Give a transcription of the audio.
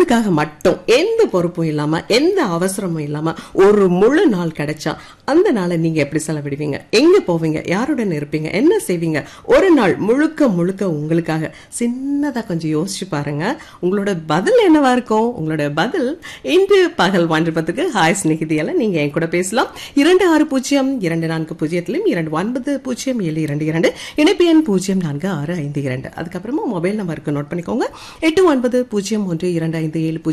உங்களுக்காக மட்டும் எந்த பொறுப்பும் இல்லாம எந்த அவசரமும் இல்லாம ஒரு முழு நாள் கிடைச்சா அந்த நாளை நீங்க எப்படி செலவிடுவீங்க எங்க போவீங்க யாருடன் இருப்பீங்க என்ன செய்வீங்க ஒரு நாள் முழுக்க முழுக்க உங்களுக்காக சின்னதா கொஞ்சம் யோசிச்சு பாருங்க உங்களோட பதில் என்னவா இருக்கும் உங்களோட பதில் இன்று பகல் மண்டபத்துக்கு ஹாய் ஸ்நேகிதியால நீங்க என் கூட பேசலாம் இரண்டு ஆறு பூஜ்ஜியம் இரண்டு நான்கு பூஜ்ஜியத்திலும் இரண்டு ஒன்பது பூஜ்ஜியம் ஏழு இரண்டு இரண்டு இணைப்பு எண் பூஜ்ஜியம் நான்கு ஆறு ஐந்து இரண்டு அதுக்கப்புறமா மொபைல் நம்பருக்கு நோட் பண்ணிக்கோங்க எட்டு ஒன்பது பூஜ்ஜியம் ஒன்று இரண்டு ஐந்து ஏழு பூஜ்ஜியம்